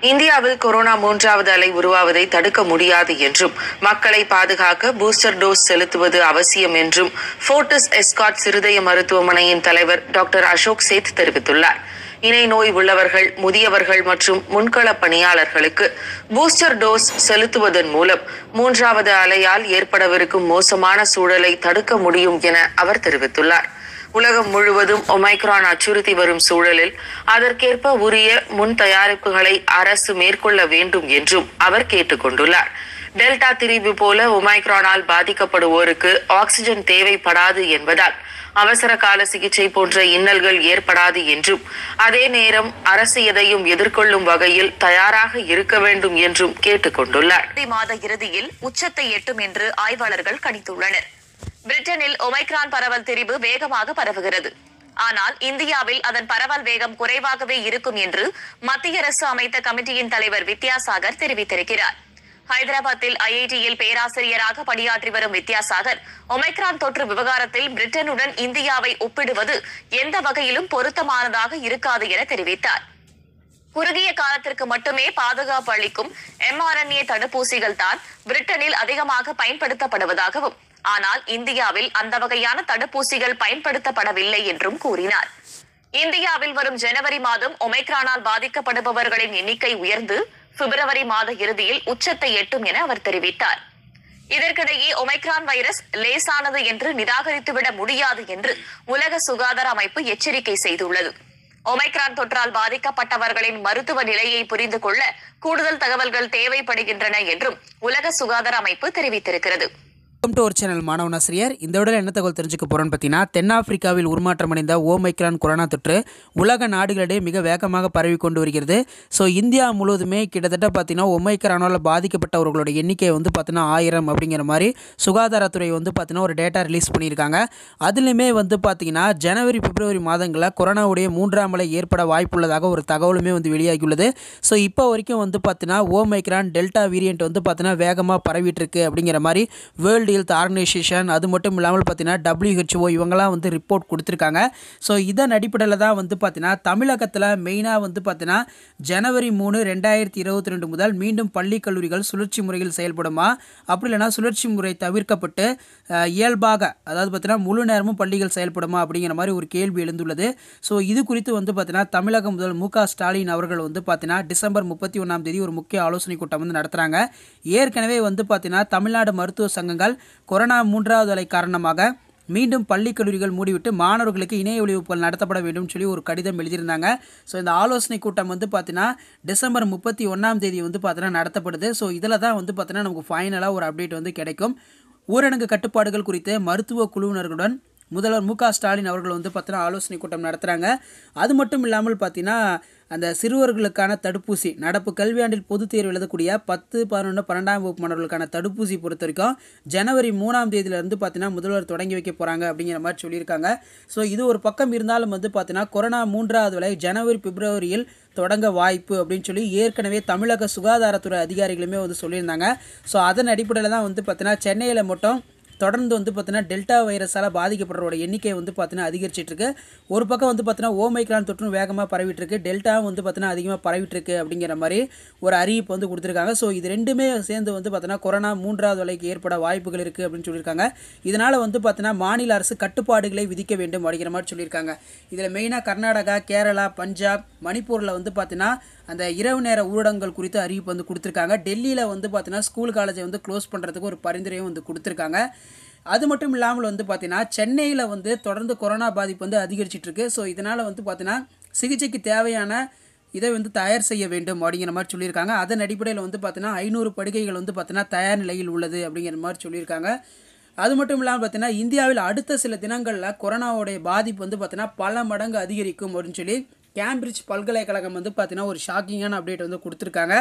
இந்தியாவில் கொரோனா மூன்றாவது அலை உருவாவதை தடுக்க முடியாது என்றும் மக்களை பாதுகாக்க பூஸ்டர் டோஸ் செலுத்துவது அவசியம் என்றும் ஃபோர்டிஸ் எஸ்காட் சிறுதய மருத்துவமனையின் தலைவர் டாக்டர் அசோக் சேத் தெரிவித்துள்ளார் இணை நோய் உள்ளவர்கள் முதியவர்கள் மற்றும் முன்கள பணியாளர்களுக்கு பூஸ்டர் டோஸ் செலுத்துவதன் மூலம் மூன்றாவது அலையால் ஏற்படவிருக்கும் மோசமான சூழலை தடுக்க முடியும் என அவர் தெரிவித்துள்ளார் உலகம் முழுவதும் ஒமைக்ரான் அச்சுறுத்தி வரும் சூழலில் அதற்கேற்ப உரிய முன் தயாரிப்புகளை அரசு மேற்கொள்ள வேண்டும் என்றும் அவர் கேட்டுக்கொண்டுள்ளார் டெல்டா திரிவு போல ஒமைக்ரானால் பாதிக்கப்படுவோருக்கு ஆக்சிஜன் தேவைப்படாது என்பதால் அவசர கால சிகிச்சை போன்ற இன்னல்கள் ஏற்படாது என்றும் அதே நேரம் அரசு எதையும் எதிர்கொள்ளும் வகையில் தயாராக இருக்க வேண்டும் என்றும் கேட்டுக்கொண்டுள்ளார் ஜனவரி மாத இறுதியில் உச்சத்தை எட்டும் என்று ஆய்வாளர்கள் கணித்துள்ளனர் பிரிட்டனில் ஒமைக்ரான் பரவல் திரிபு வேகமாக பரவுகிறது ஆனால் இந்தியாவில் அதன் பரவல் வேகம் குறைவாகவே இருக்கும் என்று மத்திய அரசு அமைத்த கமிட்டியின் தலைவர் வித்யாசாகர் தெரிவித்திருக்கிறார் ஹைதராபாத்தில் ஐஐடியில் பேராசிரியராக பணியாற்றி வரும் வித்யாசாகர் ஒமைக்ரான் தொற்று விவகாரத்தில் பிரிட்டனுடன் இந்தியாவை ஒப்பிடுவது எந்த வகையிலும் பொருத்தமானதாக இருக்காது என தெரிவித்தார் குறுகிய காலத்திற்கு மட்டுமே பாதுகாப்பு அளிக்கும் எம்ஆர்என்ஏ தடுப்பூசிகள் தான் பிரிட்டனில் அதிகமாக பயன்படுத்தப்படுவதாகவும் ஆனால் இந்தியாவில் அந்த வகையான தடுப்பூசிகள் பயன்படுத்தப்படவில்லை என்றும் கூறினார் இந்தியாவில் வரும் ஜனவரி மாதம் ஒமைக்ரானால் பாதிக்கப்படுபவர்களின் எண்ணிக்கை உயர்ந்து பிப்ரவரி மாத இறுதியில் உச்சத்தை எட்டும் என அவர் தெரிவித்தார் இதற்கிடையே ஒமைக்ரான் வைரஸ் லேசானது என்று நிராகரித்துவிட முடியாது என்று உலக சுகாதார அமைப்பு எச்சரிக்கை செய்துள்ளது ஒமைக்ரான் தொற்றால் பாதிக்கப்பட்டவர்களின் மருத்துவ நிலையை புரிந்து கொள்ள கூடுதல் தகவல்கள் தேவைப்படுகின்றன என்றும் உலக சுகாதார அமைப்பு தெரிவித்திருக்கிறது வெல்கம் டு ஒரு சேனல் மாணவன் ஆசிரியர் இந்த விட என்ன தகவல் தெரிஞ்சுக்க போகிறோன்னு பார்த்தீங்கன்னா தென்னாப்பிரிக்காவில் உருமாற்றமடைந்த ஓமைக்ரான் கொரோனா தொற்று உலக நாடுகளிடையே மிக வேகமாக பரவி கொண்டு வருகிறது ஸோ இந்தியா முழுவதுமே கிட்டத்தட்ட பார்த்தீங்கன்னா ஒமைக்ரானால் பாதிக்கப்பட்டவர்களோட எண்ணிக்கை வந்து பார்த்தீங்கன்னா ஆயிரம் அப்படிங்கிற மாதிரி சுகாதாரத்துறை வந்து பார்த்தீங்கன்னா ஒரு டேட்டா ரிலீஸ் பண்ணியிருக்காங்க அதுலேயுமே வந்து பார்த்தீங்கன்னா ஜனவரி பிப்ரவரி மாதங்களில் கொரோனாவுடைய மூன்றாம் அலை ஏற்பட வாய்ப்புள்ளதாக ஒரு தகவலுமே வந்து வெளியாகியுள்ளது ஸோ இப்போ வரைக்கும் வந்து பார்த்தீங்கன்னா ஓமைக்ரான் டெல்டா வேரியண்ட் வந்து பார்த்தீங்கன்னா வேகமாக பரவிட்டு இருக்கு அப்படிங்கிற மாதிரி வேர்ல்டு ஹெல்த் ஆர்கனைசேஷன் அது மட்டும் இல்லாமல் பார்த்தீங்கன்னா டபிள்யூஹெச்ஓ இவங்கெல்லாம் வந்து ரிப்போர்ட் கொடுத்துருக்காங்க ஸோ இதன் அடிப்படையில் தான் வந்து பார்த்தீங்கன்னா தமிழகத்தில் மெயினாக வந்து பார்த்தீங்கன்னா ஜனவரி மூணு ரெண்டாயிரத்தி இருபத்தி ரெண்டு முதல் மீண்டும் பள்ளி கல்லூரிகள் சுழற்சி முறையில் செயல்படுமா அப்படி இல்லைன்னா சுழற்சி முறை தவிர்க்கப்பட்டு அஹ், இயல்பாக அதாவது பார்த்தீங்கன்னா முழு நேரமும் பள்ளிகள் செயல்படுமா அப்படிங்கிற மாதிரி ஒரு கேள்வி எழுந்துள்ளது ஸோ இது குறித்து வந்து பார்த்தீங்கன்னா தமிழக முதல் மு க ஸ்டாலின் அவர்கள் வந்து பார்த்தீங்கன்னா டிசம்பர் முப்பத்தி ஒன்றாம் தேதி ஒரு முக்கிய ஆலோசனை கூட்டம் வந்து நடத்துகிறாங்க ஏற்கனவே வந்து பார்த்தீங்கன்னா தமிழ்நாடு மருத்துவ சங்கங்கள் கொரோனா மூன்றாவது அலை காரணமாக மீண்டும் பள்ளி கல்லூரிகள் மூடிவிட்டு மாணவர்களுக்கு இணைய ஒளி வகுப்புகள் நடத்தப்பட வேண்டும் சொல்லி ஒரு கடிதம் எழுதியிருந்தாங்க ஸோ இந்த ஆலோசனை கூட்டம் வந்து பார்த்தீங்கன்னா டிசம்பர் முப்பத்தி ஒன்றாம் தேதி வந்து பார்த்தீங்கன்னா நடத்தப்படுது ஸோ இதில் தான் வந்து பார்த்தீங்கன்னா நமக்கு ஃபைனலாக ஒரு அப்டேட் வந்து கிடைக்கும் ஊரடங்கு கட்டுப்பாடுகள் குறித்து மருத்துவ குழுவினர்களுடன் முதல்வர் மு க ஸ்டாலின் அவர்கள் வந்து பார்த்தீங்கன்னா ஆலோசனை கூட்டம் நடத்துகிறாங்க அது மட்டும் இல்லாமல் பார்த்தீங்கன்னா அந்த சிறுவர்களுக்கான தடுப்பூசி நடப்பு கல்வியாண்டில் பொதுத் தேர்வு எழுதக்கூடிய பத்து பதினொன்று பன்னெண்டாம் வகுப்பு மாணவர்களுக்கான தடுப்பூசி பொறுத்த வரைக்கும் ஜனவரி மூணாம் தேதியிலேருந்து பார்த்தீங்கன்னா முதல்வர் தொடங்கி வைக்க போகிறாங்க அப்படிங்கிற மாதிரி சொல்லியிருக்காங்க ஸோ இது ஒரு பக்கம் இருந்தாலும் வந்து பார்த்தீங்கன்னா கொரோனா மூன்றாவது விலை ஜனவரி பிப்ரவரியில் தொடங்க வாய்ப்பு அப்படின்னு சொல்லி ஏற்கனவே தமிழக சுகாதாரத்துறை அதிகாரிகளுமே வந்து சொல்லியிருந்தாங்க ஸோ அதன் அடிப்படையில் தான் வந்து பார்த்தீங்கன்னா சென்னையில் மட்டும் தொடர்ந்து வந்து பார்த்தீங்கன்னா டெல்டா வைரஸால் பாதிக்கப்படுறோட எண்ணிக்கை வந்து பார்த்தீங்கன்னா அதிகரிச்சிட்டு இருக்கு ஒரு பக்கம் வந்து பார்த்தீங்கன்னா ஓமைக்ரான் தொற்றும் வேகமாக பரவிட்டு இருக்கு டெல்டாவும் வந்து பார்த்தீங்கன்னா அதிகமாக பரவிட்டு இருக்கு அப்படிங்கிற மாதிரி ஒரு அறிவிப்பு வந்து கொடுத்துருக்காங்க ஸோ இது ரெண்டுமே சேர்ந்து வந்து பார்த்தீங்கன்னா கொரோனா மூன்றாவது வலைக்கு ஏற்பட வாய்ப்புகள் இருக்குது அப்படின்னு சொல்லியிருக்காங்க இதனால் வந்து பார்த்தீங்கன்னா மாநில அரசு கட்டுப்பாடுகளை விதிக்க வேண்டும் அப்படிங்கிற மாதிரி சொல்லியிருக்காங்க இதில் மெயினாக கர்நாடகா கேரளா பஞ்சாப் மணிப்பூரில் வந்து பார்த்தீங்கன்னா அந்த இரவு நேர ஊரடங்கள் குறித்து அறிவிப்பு வந்து கொடுத்துருக்காங்க டெல்லியில் வந்து பார்த்தீங்கன்னா ஸ்கூல் காலேஜை வந்து க்ளோஸ் பண்ணுறதுக்கு ஒரு பரிந்துரையும் வந்து கொடுத்துருக்காங்க அது மட்டும் இல்லாமல் வந்து பார்த்தீங்கன்னா சென்னையில் வந்து தொடர்ந்து கொரோனா பாதிப்பு வந்து அதிகரிச்சிட்டு இருக்கு ஸோ இதனால் வந்து பார்த்தீங்கன்னா சிகிச்சைக்கு தேவையான இதை வந்து தயார் செய்ய வேண்டும் அப்படிங்கிற மாதிரி சொல்லியிருக்காங்க அதன் அடிப்படையில் வந்து பார்த்தீங்கன்னா ஐநூறு படுக்கைகள் வந்து பார்த்தீங்கன்னா தயார் நிலையில் உள்ளது அப்படிங்கிற மாதிரி சொல்லியிருக்காங்க அது மட்டும் இல்லாமல் பார்த்தீங்கன்னா இந்தியாவில் அடுத்த சில தினங்களில் கொரோனாவுடைய பாதிப்பு வந்து பார்த்தீங்கன்னா பல மடங்கு அதிகரிக்கும் அப்படின்னு சொல்லி கேம்பிரிட்ஜ் பல்கலைக்கழகம் வந்து பார்த்தீங்கன்னா ஒரு ஷாக்கிங்கான அப்டேட் வந்து கொடுத்துருக்காங்க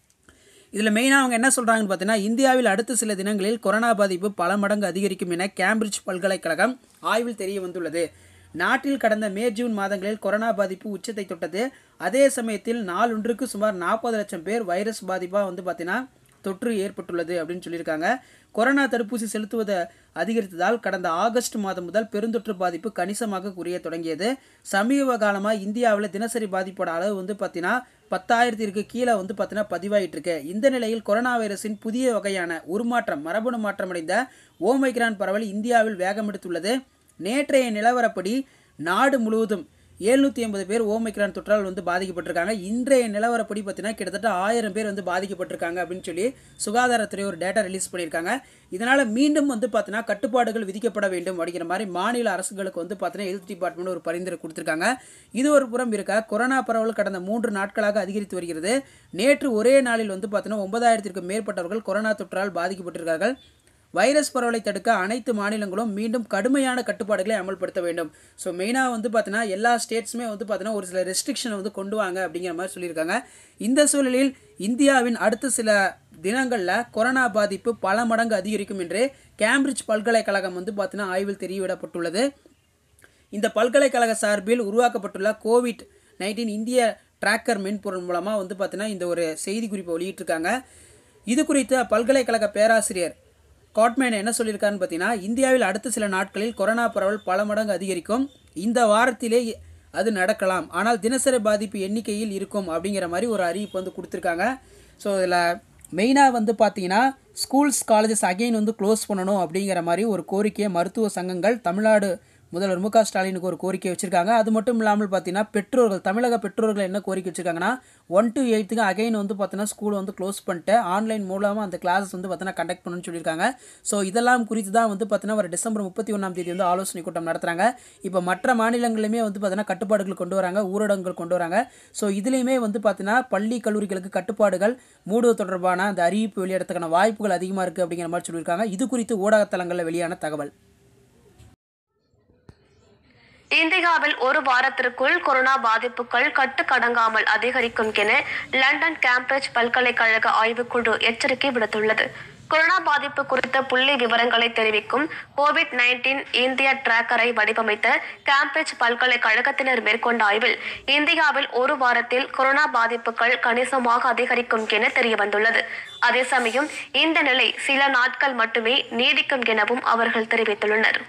இதில் மெயினாக அவங்க என்ன சொல்கிறாங்கன்னு பார்த்தீங்கன்னா இந்தியாவில் அடுத்த சில தினங்களில் கொரோனா பாதிப்பு பல மடங்கு அதிகரிக்கும் என கேம்பிரிட்ஜ் பல்கலைக்கழகம் ஆய்வில் தெரிய வந்துள்ளது நாட்டில் கடந்த மே ஜூன் மாதங்களில் கொரோனா பாதிப்பு உச்சத்தை தொட்டது அதே சமயத்தில் நாளொன்றுக்கு சுமார் நாற்பது லட்சம் பேர் வைரஸ் பாதிப்பாக வந்து பார்த்தீங்கன்னா தொற்று ஏற்பட்டுள்ளது அப்படின்னு சொல்லியிருக்காங்க கொரோனா தடுப்பூசி செலுத்துவதை அதிகரித்ததால் கடந்த ஆகஸ்ட் மாதம் முதல் பெருந்தொற்று பாதிப்பு கணிசமாக குறைய தொடங்கியது சமீப காலமாக இந்தியாவில் தினசரி பாதிப்போட அளவு வந்து பார்த்தீங்கன்னா பத்தாயிரத்திற்கு கீழே வந்து பார்த்தீங்கன்னா பதிவாயிட்டு இருக்கு இந்த நிலையில் கொரோனா வைரஸின் புதிய வகையான உருமாற்றம் மரபணு மாற்றமடைந்த ஓமைக்ரான் பரவல் இந்தியாவில் வேகமெடுத்துள்ளது நேற்றைய நிலவரப்படி நாடு முழுவதும் எழுநூற்றி ஐம்பது பேர் ஓமைக்ரான் தொற்றால் வந்து பாதிக்கப்பட்டிருக்காங்க இன்றைய நிலவரப்படி பார்த்தீங்கன்னா கிட்டத்தட்ட ஆயிரம் பேர் வந்து பாதிக்கப்பட்டிருக்காங்க அப்படின்னு சொல்லி சுகாதாரத்துறை ஒரு டேட்டா ரிலீஸ் பண்ணியிருக்காங்க இதனால் மீண்டும் வந்து பார்த்தீங்கன்னா கட்டுப்பாடுகள் விதிக்கப்பட வேண்டும் அப்படிங்கிற மாதிரி மாநில அரசுகளுக்கு வந்து பார்த்தீங்கன்னா ஹெல்த் டிபார்ட்மெண்ட் ஒரு பரிந்துரை கொடுத்துருக்காங்க இது ஒரு புறம் இருக்க கொரோனா பரவல் கடந்த மூன்று நாட்களாக அதிகரித்து வருகிறது நேற்று ஒரே நாளில் வந்து பார்த்தீங்கன்னா ஒன்பதாயிரத்திற்கும் மேற்பட்டவர்கள் கொரோனா தொற்றால் பாதிக்கப்பட்டிருக்கார்கள் வைரஸ் பரவலை தடுக்க அனைத்து மாநிலங்களும் மீண்டும் கடுமையான கட்டுப்பாடுகளை அமல்படுத்த வேண்டும் ஸோ மெயினாக வந்து பார்த்தீங்கன்னா எல்லா ஸ்டேட்ஸுமே வந்து பார்த்தீங்கன்னா ஒரு சில ரெஸ்ட்ரிக்ஷனை வந்து கொண்டு வாங்க அப்படிங்கிற மாதிரி சொல்லியிருக்காங்க இந்த சூழலில் இந்தியாவின் அடுத்த சில தினங்களில் கொரோனா பாதிப்பு பல மடங்கு அதிகரிக்கும் என்று கேம்பிரிட்ஜ் பல்கலைக்கழகம் வந்து பார்த்தீங்கன்னா ஆய்வில் தெரியவிடப்பட்டுள்ளது இந்த பல்கலைக்கழக சார்பில் உருவாக்கப்பட்டுள்ள கோவிட் நைன்டீன் இந்திய டிராக்கர் மென்பொருள் மூலமாக வந்து பார்த்தீங்கன்னா இந்த ஒரு செய்தி குறிப்பை வெளியிட்டிருக்காங்க இது குறித்து பல்கலைக்கழக பேராசிரியர் காட்மேன் என்ன சொல்லியிருக்காருன்னு பார்த்தீங்கன்னா இந்தியாவில் அடுத்த சில நாட்களில் கொரோனா பரவல் பல மடங்கு அதிகரிக்கும் இந்த வாரத்திலே அது நடக்கலாம் ஆனால் தினசரி பாதிப்பு எண்ணிக்கையில் இருக்கும் அப்படிங்கிற மாதிரி ஒரு அறிவிப்பு வந்து கொடுத்துருக்காங்க ஸோ இதில் மெயினாக வந்து பார்த்தீங்கன்னா ஸ்கூல்ஸ் காலேஜஸ் அகைன் வந்து க்ளோஸ் பண்ணணும் அப்படிங்கிற மாதிரி ஒரு கோரிக்கையை மருத்துவ சங்கங்கள் தமிழ்நாடு முதல்வர் மு க ஸ்டாலினுக்கு ஒரு கோரிக்கை வச்சுருக்காங்க அது மட்டும் இல்லாமல் பார்த்தீங்கன்னா பெற்றோர்கள் தமிழக பெற்றோர்கள் என்ன கோரிக்கை வச்சுருக்காங்கன்னா ஒன் டு எயித்துக்கு அகைன் வந்து பார்த்தீங்கன்னா ஸ்கூல் வந்து க்ளோஸ் பண்ணிட்டு ஆன்லைன் மூலமாக அந்த கிளாஸஸ் வந்து பார்த்தீங்கன்னா கண்டக்ட் பண்ணணும்னு சொல்லியிருக்காங்க ஸோ இதெல்லாம் குறித்து தான் வந்து பார்த்தீங்கன்னா ஒரு டிசம்பர் முப்பத்தி ஒன்றாம் தேதி வந்து ஆலோசனை கூட்டம் நடத்துகிறாங்க இப்போ மற்ற மாநிலங்களிலுமே வந்து பார்த்தீங்கன்னா கட்டுப்பாடுகள் கொண்டு வராங்க ஊரடங்குகள் கொண்டு வராங்க ஸோ இதுலேயுமே வந்து பார்த்தீங்கன்னா பள்ளி கல்லூரிகளுக்கு கட்டுப்பாடுகள் மூடுவது தொடர்பான அந்த அறிவிப்பு வெளியிடறதுக்கான வாய்ப்புகள் அதிகமாக இருக்குது அப்படிங்கிற மாதிரி சொல்லியிருக்காங்க இது குறித்து ஊடகத்தலங்களில் வெளியான தகவல் இந்தியாவில் ஒரு வாரத்திற்குள் கொரோனா பாதிப்புகள் கட்டுக்கடங்காமல் அதிகரிக்கும் என லண்டன் கேம்பிரிட்ஜ் பல்கலைக்கழக ஆய்வுக்குழு எச்சரிக்கை விடுத்துள்ளது கொரோனா பாதிப்பு குறித்த புள்ளி விவரங்களை தெரிவிக்கும் கோவிட் நைன்டீன் இந்திய டிராக்கரை வடிவமைத்த கேம்பிரிட்ஜ் பல்கலைக்கழகத்தினர் மேற்கொண்ட ஆய்வில் இந்தியாவில் ஒரு வாரத்தில் கொரோனா பாதிப்புகள் கணிசமாக அதிகரிக்கும் என தெரியவந்துள்ளது அதே சமயம் இந்த நிலை சில நாட்கள் மட்டுமே நீடிக்கும் எனவும் அவர்கள் தெரிவித்துள்ளனர்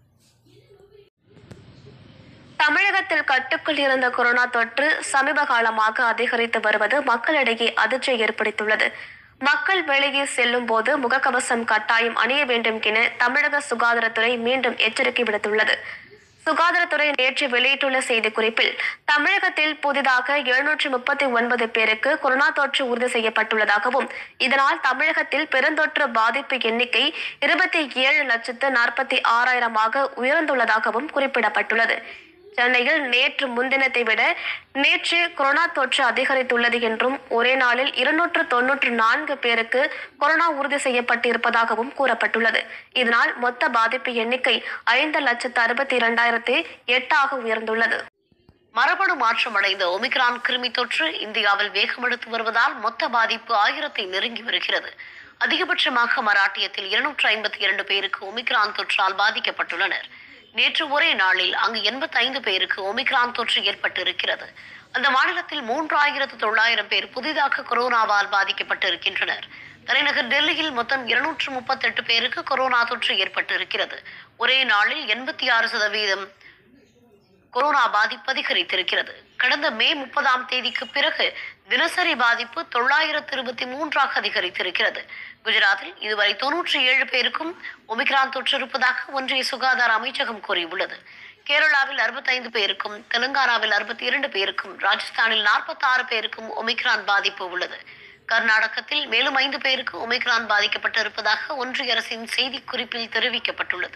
தமிழகத்தில் கட்டுக்குள் இருந்த கொரோனா தொற்று சமீப காலமாக அதிகரித்து வருவது மக்களிடையே அதிர்ச்சியை ஏற்படுத்தியுள்ளது மக்கள் வெளியே செல்லும் போது முகக்கவசம் கட்டாயம் அணிய வேண்டும் என தமிழக சுகாதாரத்துறை மீண்டும் எச்சரிக்கை விடுத்துள்ளது சுகாதாரத்துறை நேற்று வெளியிட்டுள்ள செய்திக்குறிப்பில் தமிழகத்தில் புதிதாக எழுநூற்று முப்பத்தி ஒன்பது பேருக்கு கொரோனா தொற்று உறுதி செய்யப்பட்டுள்ளதாகவும் இதனால் தமிழகத்தில் பெருந்தொற்று பாதிப்பு எண்ணிக்கை இருபத்தி ஏழு லட்சத்து நாற்பத்தி ஆறாயிரமாக உயர்ந்துள்ளதாகவும் குறிப்பிடப்பட்டுள்ளது சென்னையில் நேற்று முன்தினத்தை விட நேற்று கொரோனா தொற்று அதிகரித்துள்ளது என்றும் ஒரே நாளில் இருநூற்று தொன்னூற்று நான்கு பேருக்கு கொரோனா உறுதி செய்யப்பட்டிருப்பதாகவும் கூறப்பட்டுள்ளது இதனால் மொத்த பாதிப்பு எண்ணிக்கை ஐந்து லட்சத்து அறுபத்தி இரண்டாயிரத்தி எட்டாக உயர்ந்துள்ளது மரபணு மாற்றமடைந்த ஒமிக்ரான் கிருமி தொற்று இந்தியாவில் வேகமெடுத்து வருவதால் மொத்த பாதிப்பு ஆயிரத்தை நெருங்கி வருகிறது அதிகபட்சமாக மராட்டியத்தில் இருநூற்று ஐம்பத்தி இரண்டு பேருக்கு ஒமிக்ரான் தொற்றால் பாதிக்கப்பட்டுள்ளனர் நேற்று ஒரே நாளில் அங்கு எண்பத்தைந்து பேருக்கு ஒமிக்ரான் தொற்று ஏற்பட்டிருக்கிறது அந்த மாநிலத்தில் மூன்றாயிரத்து தொள்ளாயிரம் பேர் புதிதாக கொரோனாவால் பாதிக்கப்பட்டு இருக்கின்றனர் தலைநகர் டெல்லியில் மொத்தம் இருநூற்று முப்பத்தெட்டு பேருக்கு கொரோனா தொற்று ஏற்பட்டு இருக்கிறது ஒரே நாளில் எண்பத்தி ஆறு சதவீதம் கொரோனா பாதிப்பு அதிகரித்திருக்கிறது கடந்த மே முப்பதாம் தேதிக்கு பிறகு தினசரி பாதிப்பு தொள்ளாயிரத்து இருபத்தி மூன்றாக அதிகரித்திருக்கிறது குஜராத்தில் இதுவரை தொன்னூற்றி ஏழு பேருக்கும் ஒமிக்ரான் தொற்று இருப்பதாக ஒன்றிய சுகாதார அமைச்சகம் கூறியுள்ளது கேரளாவில் அறுபத்தைந்து பேருக்கும் தெலுங்கானாவில் அறுபத்தி இரண்டு பேருக்கும் ராஜஸ்தானில் நாற்பத்தாறு பேருக்கும் ஒமிக்ரான் பாதிப்பு உள்ளது கர்நாடகத்தில் மேலும் ஐந்து பேருக்கு ஒமிக்ரான் பாதிக்கப்பட்டிருப்பதாக ஒன்றிய அரசின் செய்திக்குறிப்பில் தெரிவிக்கப்பட்டுள்ளது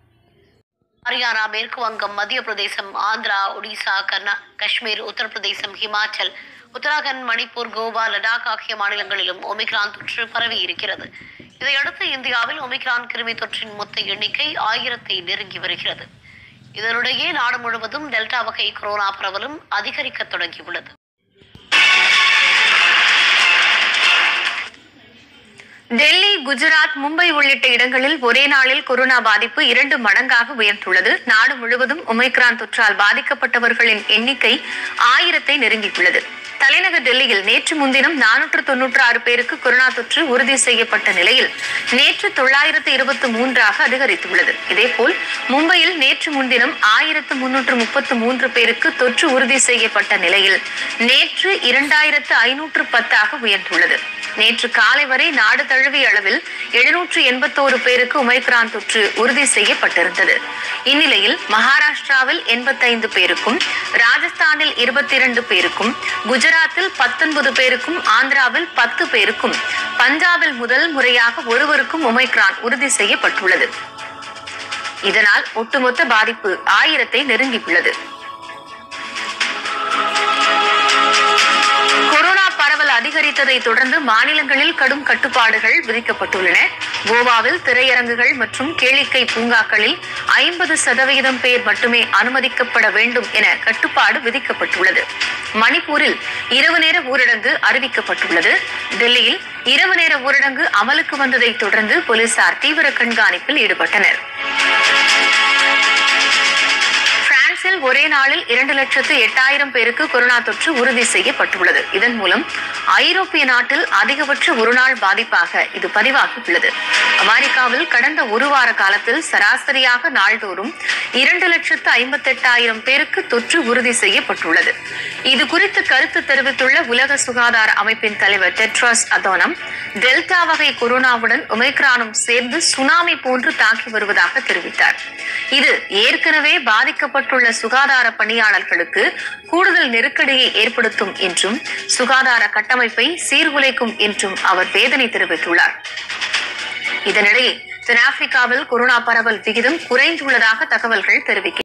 ஹரியானா மேற்கு வங்கம் மத்திய பிரதேசம் ஆந்திரா ஒடிசா கர்நா காஷ்மீர் உத்தரப்பிரதேசம் ஹிமாச்சல் உத்தராகண்ட் மணிப்பூர் கோவா லடாக் ஆகிய மாநிலங்களிலும் ஒமிக்ரான் தொற்று பரவி இருக்கிறது இதையடுத்து இந்தியாவில் ஒமிக்ரான் கிருமி தொற்றின் மொத்த எண்ணிக்கை ஆயிரத்தை நெருங்கி வருகிறது இதனிடையே நாடு முழுவதும் டெல்டா வகை கொரோனா பரவலும் அதிகரிக்க தொடங்கியுள்ளது டெல்லி குஜராத் மும்பை உள்ளிட்ட இடங்களில் ஒரே நாளில் கொரோனா பாதிப்பு இரண்டு மடங்காக உயர்ந்துள்ளது நாடு முழுவதும் ஒமைக்ரான் தொற்றால் பாதிக்கப்பட்டவர்களின் எண்ணிக்கை ஆயிரத்தை நெருங்கியுள்ளது தலைநகர் டெல்லியில் நேற்று முன்தினம் நானூற்று தொன்னூற்று ஆறு பேருக்கு கொரோனா தொற்று உறுதி செய்யப்பட்ட நிலையில் நேற்று தொள்ளாயிரத்து இருபத்தி மூன்றாக அதிகரித்துள்ளது இதேபோல் மும்பையில் நேற்று முன்தினம் ஆயிரத்து முன்னூற்று முப்பத்து மூன்று பேருக்கு தொற்று உறுதி செய்யப்பட்ட நிலையில் நேற்று இரண்டாயிரத்து ஐநூற்று பத்தாக உயர்ந்துள்ளது நேற்று காலை வரை நாடு தழுவிய அளவில் எழுநூற்று எண்பத்தோரு பேருக்கு ஒமைக்ரான் தொற்று உறுதி செய்யப்பட்டிருந்தது இந்நிலையில் மகாராஷ்டிராவில் எண்பத்தைந்து பேருக்கும் ராஜஸ்தானில் இருபத்தி இரண்டு பேருக்கும் குஜராத்தில் பத்தொன்பது பேருக்கும் ஆந்திராவில் பத்து பேருக்கும் பஞ்சாபில் முதல் முறையாக ஒருவருக்கும் ஒமைக்ரான் உறுதி செய்யப்பட்டுள்ளது இதனால் ஒட்டுமொத்த பாதிப்பு ஆயிரத்தை நெருங்கியுள்ளது கொரோனா பரவல் அதிகரித்ததை தொடர்ந்து மாநிலங்களில் கடும் கட்டுப்பாடுகள் விதிக்கப்பட்டுள்ளன கோவாவில் திரையரங்குகள் மற்றும் கேளிக்கை பூங்காக்களில் ஐம்பது சதவிகிதம் பேர் மட்டுமே அனுமதிக்கப்பட வேண்டும் என கட்டுப்பாடு விதிக்கப்பட்டுள்ளது மணிப்பூரில் இரவு நேர ஊரடங்கு அறிவிக்கப்பட்டுள்ளது டெல்லியில் இரவு நேர ஊரடங்கு அமலுக்கு வந்ததை தொடர்ந்து போலீசார் தீவிர கண்காணிப்பில் ஈடுபட்டனர் பிரான்சில் ஒரே நாளில் இரண்டு லட்சத்து எட்டாயிரம் பேருக்கு கொரோனா தொற்று உறுதி செய்யப்பட்டுள்ளது இதன் மூலம் ஐரோப்பிய நாட்டில் அதிகபட்ச ஒருநாள் பாதிப்பாக இது பதிவாகியுள்ளது அமெரிக்காவில் கடந்த ஒரு வார காலத்தில் சராசரியாக நாள்தோறும் இரண்டு லட்சத்து ஐம்பத்தெட்டாயிரம் பேருக்கு தொற்று உறுதி செய்யப்பட்டுள்ளது இது குறித்து கருத்து தெரிவித்துள்ள உலக சுகாதார அமைப்பின் தலைவர் டெட்ராஸ் அதோனம் டெல்டா வகை கொரோனாவுடன் ஒமைக்ரானும் சேர்ந்து சுனாமி போன்று தாக்கி வருவதாக தெரிவித்தார் இது ஏற்கனவே பாதிக்கப்பட்டுள்ள சுகாதார பணியாளர்களுக்கு கூடுதல் நெருக்கடியை ஏற்படுத்தும் என்றும் சுகாதார கட்டமைப்பை சீர்குலைக்கும் என்றும் அவர் வேதனை தெரிவித்துள்ளார் இதனிடையே தென்னாப்பிரிக்காவில் கொரோனா பரவல் விகிதம் குறைந்துள்ளதாக தகவல்கள் தெரிவிக்கின்றன